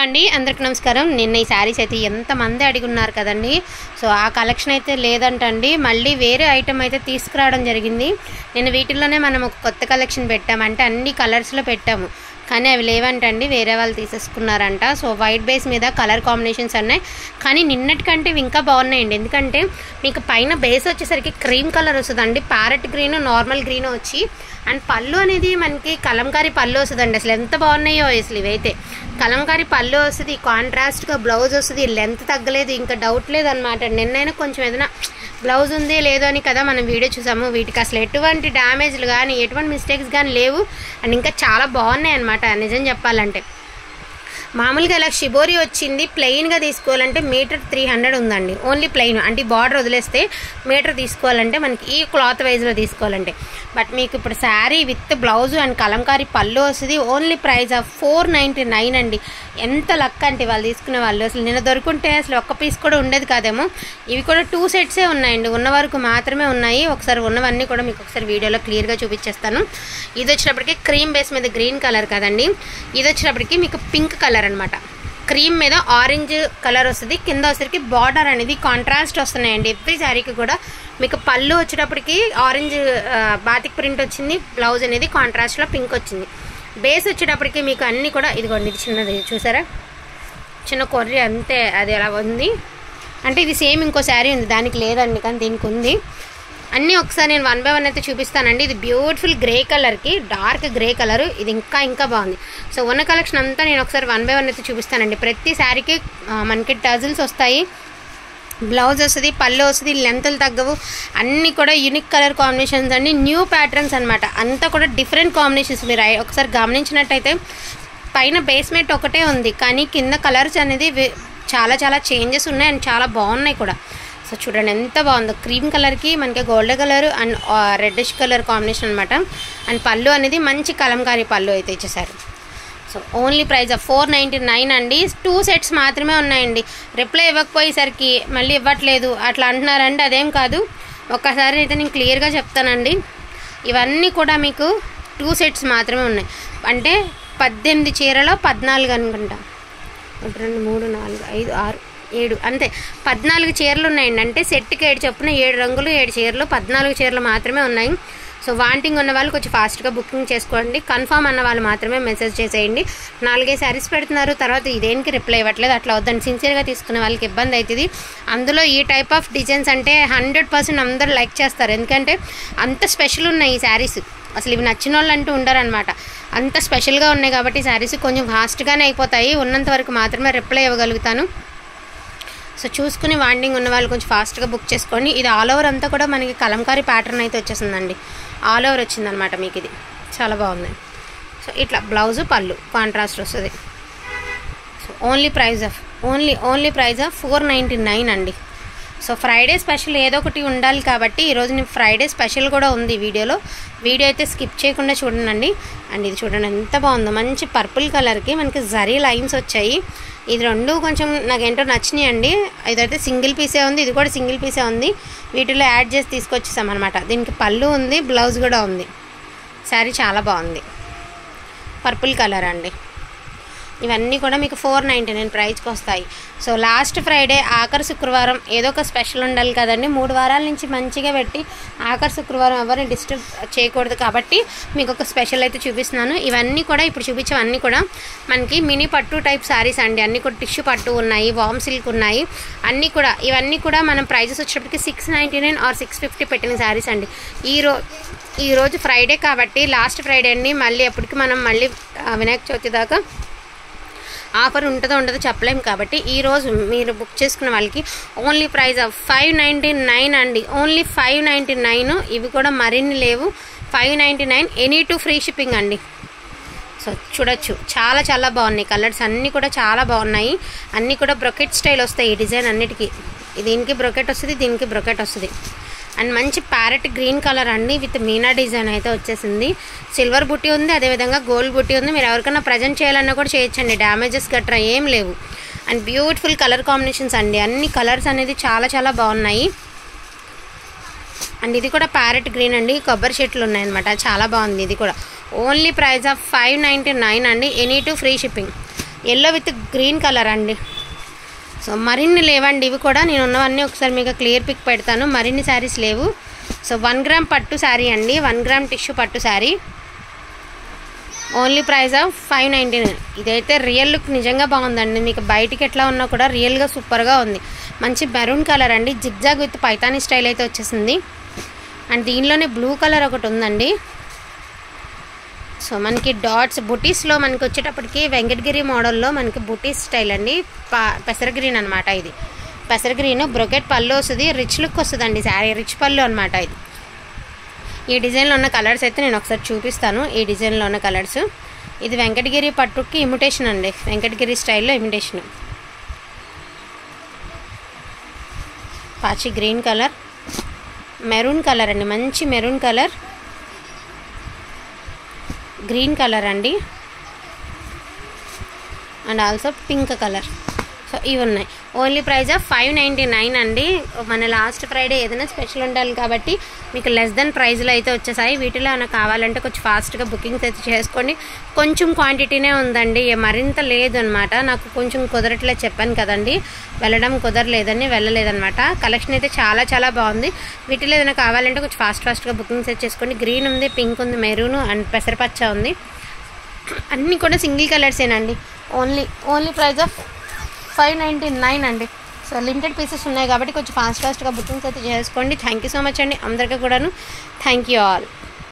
అండి అందరికి నమస్కారం నిన్న ఈ శారీస్ అయితే ఎంతమంది అడిగి ఉన్నారు కదండి సో ఆ కలెక్షన్ అయితే లేదంటండి మళ్ళీ వేరే ఐటమ్ అయితే తీసుకురావడం జరిగింది నేను వీటిల్లోనే మనం ఒక కొత్త కలెక్షన్ పెట్టాము అంటే అన్ని కలర్స్లో పెట్టాము కానీ అవి లేవంటండి వేరే వాళ్ళు తీసేసుకున్నారంట సో వైట్ బేస్ మీద కలర్ కాంబినేషన్స్ ఉన్నాయి కానీ నిన్నటికంటే ఇవి ఇంకా బాగున్నాయండి ఎందుకంటే మీకు పైన బేస్ వచ్చేసరికి క్రీమ్ కలర్ వస్తుందండి ప్యారెట్ గ్రీన్ నార్మల్ గ్రీన్ వచ్చి అండ్ పళ్ళు అనేది మనకి కలంకారీ పళ్ళు వస్తుందండి అసలు ఎంత బాగున్నాయో అసలు ఇవైతే కలంకారీ పళ్ళు వస్తుంది కాంట్రాస్ట్గా బ్లౌజ్ వస్తుంది లెంత్ తగ్గలేదు ఇంకా డౌట్ లేదనమాట నిన్నైనా కొంచెం ఏదైనా బ్లౌజ్ ఉంది లేదో అని కదా మనం వీడియో చూసాము వీటికి అసలు ఎటువంటి డ్యామేజ్లు కానీ ఎటువంటి మిస్టేక్స్ కానీ లేవు అండ్ ఇంకా చాలా బాగున్నాయి అనమాట నిజం చెప్పాలంటే మామూలుగా ఇలా షిబోరి వచ్చింది ప్లెయిన్గా తీసుకోవాలంటే మీటర్ త్రీ హండ్రెడ్ ఉందండి ఓన్లీ ప్లెయిన్ అంటే బార్డర్ వదిలేస్తే మీటర్ తీసుకోవాలంటే మనకి ఈ క్లాత్ వైజ్లో తీసుకోవాలంటే బట్ మీకు ఇప్పుడు sari with blouse and Kalamkari పళ్ళు వస్తుంది only price of four ninety nine అండి ఎంత లక్ అంటే వాళ్ళు తీసుకునే వాళ్ళు అసలు నిన్న దొరుకుంటే అసలు ఒక్క పీస్ కూడా ఉండేది కాదేమో ఇవి కూడా టూ సెట్సే ఉన్నాయండి ఉన్న వరకు మాత్రమే ఉన్నాయి ఒకసారి ఉన్నవన్నీ కూడా మీకు ఒకసారి వీడియోలో క్లియర్గా చూపించేస్తాను ఇది వచ్చినప్పటికీ క్రీమ్ బేస్ మీద గ్రీన్ కలర్ కదండి ఇది వచ్చినప్పటికీ మీకు పింక్ కలర్ అనమాట క్రీమ్ మీద ఆరెంజ్ కలర్ వస్తుంది కింద వచ్చేసరికి బార్డర్ అనేది కాంట్రాస్ట్ వస్తున్నాయండి ఎవ్రీ శారీకి కూడా మీకు పళ్ళు వచ్చేటప్పటికి ఆరెంజ్ బాతిక్ ప్రింట్ వచ్చింది బ్లౌజ్ అనేది కాంట్రాస్ట్లో పింక్ వచ్చింది బేస్ వచ్చేటప్పటికి మీకు అన్నీ కూడా ఇదిగోండి ఇది చిన్నది చూసారా చిన్న కొర్రీ అంతే అది అలా ఉంది అంటే ఇది సేమ్ ఇంకో శారీ ఉంది దానికి లేదండి కానీ దీనికి ఉంది అన్నీ ఒకసారి నేను వన్ బై వన్ అయితే చూపిస్తానండి ఇది బ్యూటిఫుల్ గ్రే కలర్కి డార్క్ గ్రే కలర్ ఇది ఇంకా ఇంకా బాగుంది సో ఉన్న కలెక్షన్ అంతా నేను ఒకసారి వన్ బై వన్ అయితే చూపిస్తానండి ప్రతి శారీకి ఆ, మనకి టజిల్స్ వస్తాయి బ్లౌజ్ వస్తుంది పళ్ళు వస్తుంది లెంత్లు తగ్గవు అన్నీ కూడా యూనిక్ కలర్ కాంబినేషన్స్ అండి న్యూ ప్యాటర్న్స్ అనమాట అంతా కూడా డిఫరెంట్ కాంబినేషన్స్ మీరు ఐ- ఒకసారి గమనించినట్టయితే పైన బేస్మెంట్ ఒకటే ఉంది కానీ కింద కలర్స్ అనేది వే- చాలా చాలా చేంజెస్ ఉన్నాయి అండ్ చాలా బాగున్నాయి కూడా సో చూడండి ఎంత బాగుందో క్రీమ్ కలర్కి మనకి gold colour and reddish colour combination అనమాట అండ్ పళ్ళు అనేది మంచి కలంకారీ పళ్ళు అయితే ఇచ్చేసారు so only price four ninety nine అండి టూ సెట్స్ మాత్రమే ఉన్నాయండి రిప్లై ఇవ్వకపోయేసరికి మళ్ళీ ఇవ్వట్లేదు అట్లా అంటున్నారండి అదేం కాదు ఒక్కసారి అయితే నేను క్లియర్గా చెప్తానండి ఇవన్నీ కూడా మీకు టూ సెట్స్ మాత్రమే ఉన్నాయి అంటే పద్దెనిమిది చీరలో పద్నాలుగు అనుకుంటా ఒకటి రెండు మూడు నాలుగు ఐదు ఆరు ఏడు అంతే పద్నాలుగు చీరలు ఉన్నాయండి అంటే సెట్కి ఏడు చొప్పున ఏడు రంగులు ఏడు చీరలు పద్నాలుగు చీరలు మాత్రమే ఉన్నాయి సో వాంటింగ్ ఉన్న వాళ్ళు కొంచెం ఫాస్ట్గా బుకింగ్ చేసుకోండి కన్ఫామ్ అన్న వాళ్ళు మాత్రమే మెసేజ్ చేసేయండి నాలుగైదు శారీస్ పెడుతున్నారు తర్వాత ఇదేనికి రిప్లై ఇవ్వట్లేదు అట్లా వద్దండి సిన్సియర్గా తీసుకునే వాళ్ళకి ఇబ్బంది అవుతుంది అందులో ఈ టైప్ ఆఫ్ డిజైన్స్ అంటే హండ్రెడ్ పర్సెంట్ అందరూ లైక్ చేస్తారు ఎందుకంటే అంత స్పెషల్ ఉన్నాయి ఈ శారీస్ అసలు ఇవి నచ్చిన వాళ్ళు అంటూ ఉండరనమాట అంత స్పెషల్గా ఉన్నాయి కాబట్టి ఈ శారీస్ కొంచెం ఫాస్ట్గానే అయిపోతాయి ఉన్నంత వరకు మాత్రమే రిప్లై ఇవ్వగలుగుతాను సో చూసుకుని వాండింగ్ ఉన్న వాళ్ళు కొంచెం ఫాస్ట్గా బుక్ చేసుకోండి ఇది ఆల్ ఓవర్ అంతా కూడా మనకి కలంకారీ ప్యాటర్న్ అయితే వచ్చేసిందండి ఆల్ ఓవర్ వచ్చిందనమాట మీకు ఇది చాలా బాగుంది సో ఇట్లా బ్లౌజు పళ్ళు కాంట్రాస్ట్ వస్తుంది so only price of only only price of four ninety nine అండి సో ఫ్రైడే స్పెషల్ ఏదో ఒకటి ఉండాలి కాబట్టి ఈరోజు నేను ఫ్రైడే స్పెషల్ కూడా ఉంది ఈ వీడియోలో వీడియో అయితే స్కిప్ చేయకుండా చూడండి అండ్ ఇది చూడండి ఎంత బాగుందో మంచి పర్పుల్ కలర్కి మనకి జరీ లైన్స్ వచ్చాయి ఇది రెండు కొంచెం నాకు ఏంటో నచ్చినాయి అండి ఇదైతే సింగిల్ పీసే ఉంది ఇది కూడా సింగిల్ పీసే ఉంది వీటిలో యాడ్ చేసి తీసుకొచ్చేసాం అనమాట దీనికి పళ్ళు ఉంది బ్లౌజ్ కూడా ఉంది శారీ చాలా బాగుంది పర్పుల్ కలర్ అండి ఇవన్నీ కూడా మీకు ఫోర్ నైంటీ నైన్ ప్రైస్కి వస్తాయి సో లాస్ట్ ఫ్రైడే ఆఖరి శుక్రవారం ఏదో ఒక స్పెషల్ ఉండాలి కదండి మూడు వారాల నుంచి మంచిగా పెట్టి ఆఖరి శుక్రవారం ఎవరిని డిస్టర్బ్ చేయకూడదు కాబట్టి మీకు ఒక స్పెషల్ అయితే చూపిస్తున్నాను ఇవన్నీ కూడా ఇప్పుడు చూపించేవన్నీ కూడా మనకి మినీ పట్టు టైప్ శారీస్ అండి అన్నీ కూడా టిష్యూ పట్టు ఉన్నాయి వామ్ సిల్క్ ఉన్నాయి అన్నీ కూడా ఇవన్నీ కూడా మనం ప్రైజెస్ వచ్చేటప్పటికి six ninety nine or six fifty పెట్టిన శారీస్ అండి ఈ రో ఈరోజు ఫ్రైడే కాబట్టి లాస్ట్ ఫ్రైడే అండి మళ్ళీ ఎప్పటికి మనం మళ్ళీ ఆ, వినాయక చవితి దాకా ఆఫర్ ఉంటుందో ఉండదో చెప్పలేం కాబట్టి ఈరోజు మీరు బుక్ చేసుకున్న వాళ్ళకి only price of five ninety nine అండి ఓన్లీ ఫైవ్ నైంటీ నైన్ ఇవి కూడా మరిన్ని లేవు five ninety nine any two free shipping అండి సో చూడొచ్చు చాలా చాలా బాగున్నాయి కలర్స్ అన్నీ కూడా చాలా బాగున్నాయి అన్నీ కూడా బ్రొకెట్ స్టైల్ వస్తాయి ఈ డిజైన్ అన్నిటికీ దీనికి బ్రొకెట్ వస్తుంది దీనికి బ్రొకెట్ వస్తుంది అండ్ మంచి ప్యారెట్ గ్రీన్ కలర్ అండి విత్ మీనా డిజైన్ అయితే వచ్చేసింది సిల్వర్ బుట్టి ఉంది అదేవిధంగా గోల్డ్ బుట్టి ఉంది మీరు ఎవరికైనా ప్రజెంట్ చేయాలన్నా కూడా చేయొచ్చండి డ్యామేజెస్ గట్రా ఏం లేవు అండ్ బ్యూటిఫుల్ కలర్ కాంబినేషన్స్ అండి అన్ని కలర్స్ అనేది చాలా చాలా బాగున్నాయి అండ్ ఇది కూడా ప్యారెట్ గ్రీన్ అండి కొబ్బరి చెట్లు ఉన్నాయన్నమాట చాలా బాగుంది ఇది కూడా only price of five ninety nine అండి any two free shipping yellow with green colour అండి సో మరిన్ని లేవండి ఇవి కూడా నేను ఉన్నవన్నీ ఒకసారి మీకు క్లియర్ పిక్ పెడతాను మరిన్ని శారీస్ లేవు సో వన్ గ్రామ్ పట్టు శారీ అండి వన్ గ్రామ్ టిష్యూ పట్టు sari only price of five ninety nine ఇదైతే రియల్ లుక్ నిజంగా బాగుందండి మీకు బయటికి ఎట్లా ఉన్నా కూడా రియల్గా సూపర్గా ఉంది మంచి మెరూన్ కలర్ అండి జిగ్జాగ్ విత్ పైతానీ స్టైల్ అయితే వచ్చేసింది అండ్ దీనిలోనే బ్లూ కలర్ ఒకటి ఉందండి సో మనకి డాట్స్ బుటీస్లో మనకి వచ్చేటప్పటికి వెంకటగిరి మోడల్లో మనకి బుటీస్ స్టైల్ అండి పా పెసర గ్రీన్ అనమాట ఇది పెసర గ్రీన్ బ్రొకెట్ పళ్ళు వస్తుంది రిచ్ లుక్ వస్తుందండి శారీ రిచ్ పళ్ళు అనమాట ఇది ఈ డిజైన్లో ఉన్న కలర్స్ అయితే నేను ఒకసారి చూపిస్తాను ఈ డిజైన్లో ఉన్న కలర్స్ ఇది వెంకటగిరి పట్టుకి ఇమిటేషన్ అండి వెంకటగిరి స్టైల్లో ఇమిటేషన్ పాచి గ్రీన్ కలర్ మెరూన్ కలర్ అండి మంచి మెరూన్ కలర్ గ్రీన్ కలర్ అండి and also pink colour so ఇవి ఉన్నాయి only price of five ninety nine అండి మన లాస్ట్ ఫ్రైడే ఏదైనా స్పెషల్ ఉండాలి కాబట్టి మీకు లెస్ దెన్ ప్రైస్లో అయితే వచ్చేసాయి వీటిలో ఏమైనా కావాలంటే కొంచెం ఫాస్ట్గా బుకింగ్స్ అయితే చేసుకోండి కొంచెం క్వాంటిటీనే ఉందండి మరింత లేదు అనమాట నాకు కొంచెం కుదరట్లేదు చెప్పాను కదండి వెళ్ళడం కుదరలేదని వెళ్ళలేదన్నమాట కలెక్షన్ అయితే చాలా చాలా బాగుంది వీటిలో ఏదైనా కావాలంటే కొంచెం ఫాస్ట్ ఫాస్ట్గా బుకింగ్స్ అయితే చేసుకోండి గ్రీన్ ఉంది పింక్ ఉంది మెరూన్ అండ్ పెసరపచ్చ ఉంది అన్నీ కూడా సింగిల్ కలర్సేనండి only only price of five ninety nine అండి సో లిమిటెడ్ పీసెస్ ఉన్నాయి కాబట్టి కొంచెం ఫాస్ట్ ఫాస్ట్గా బుకింగ్స్ అయితే చేసుకోండి థ్యాంక్ యూ సో మచ్ అండి అందరికీ కూడాను థ్యాంక్ యూ ఆల్